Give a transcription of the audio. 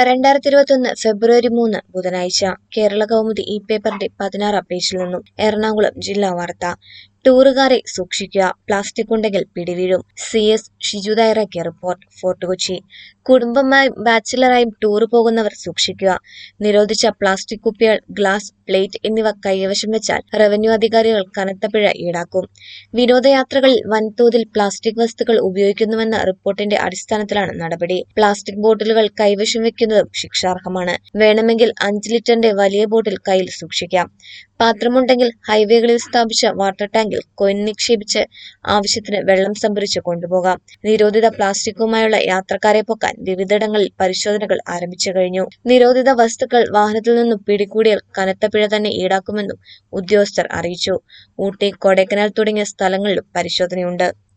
രണ്ടായിരത്തി ഇരുപത്തൊന്ന് ഫെബ്രുവരി മൂന്ന് ബുധനാഴ്ച കേരള കൗമുദി ഈ പേപ്പറിന്റെ പതിനാറാം പേജിൽ നിന്നും എറണാകുളം ജില്ലാ വാർത്ത ടൂറുകാരെ സൂക്ഷിക്കുക പ്ലാസ്റ്റിക് ഉണ്ടെങ്കിൽ പിടിവീഴും സി എസ് ഷിജു തയ്യാറാക്കിയ റിപ്പോർട്ട് ഫോർട്ട് കൊച്ചി കുടുംബമായും ബാച്ചിലറായും ടൂർ പോകുന്നവർ സൂക്ഷിക്കുക നിരോധിച്ച പ്ലാസ്റ്റിക് കുപ്പികൾ ഗ്ലാസ് പ്ലേറ്റ് എന്നിവ കൈവശം വെച്ചാൽ റവന്യൂ അധികാരികൾ കനത്ത പിഴ ഈടാക്കും വിനോദയാത്രകളിൽ വൻതോതിൽ പ്ലാസ്റ്റിക് വസ്തുക്കൾ ഉപയോഗിക്കുന്നുവെന്ന റിപ്പോർട്ടിന്റെ അടിസ്ഥാനത്തിലാണ് നടപടി പ്ലാസ്റ്റിക് ബോട്ടിലുകൾ കൈവശം വെക്കുന്നതും ശിക്ഷാർഹമാണ് വേണമെങ്കിൽ അഞ്ച് ലിറ്ററിന്റെ വലിയ ബോട്ടിൽ കയ്യിൽ സൂക്ഷിക്കാം പാത്രമുണ്ടെങ്കിൽ ഹൈവേകളിൽ സ്ഥാപിച്ച വാട്ടർ ടാങ്കിൽ കോയിൻ നിക്ഷേപിച്ച് ആവശ്യത്തിന് വെള്ളം സംഭരിച്ച് കൊണ്ടുപോകാം നിരോധിത പ്ലാസ്റ്റിക്കുമായുള്ള യാത്രക്കാരെ പൊക്കാൻ വിവിധയിടങ്ങളിൽ പരിശോധനകൾ ആരംഭിച്ചു കഴിഞ്ഞു നിരോധിത വസ്തുക്കൾ വാഹനത്തിൽ നിന്നും പിടികൂടിയാൽ കനത്ത പിഴ തന്നെ ഈടാക്കുമെന്നും ഉദ്യോഗസ്ഥർ അറിയിച്ചു ഊട്ടി കൊടൈക്കനാൽ തുടങ്ങിയ സ്ഥലങ്ങളിലും പരിശോധനയുണ്ട്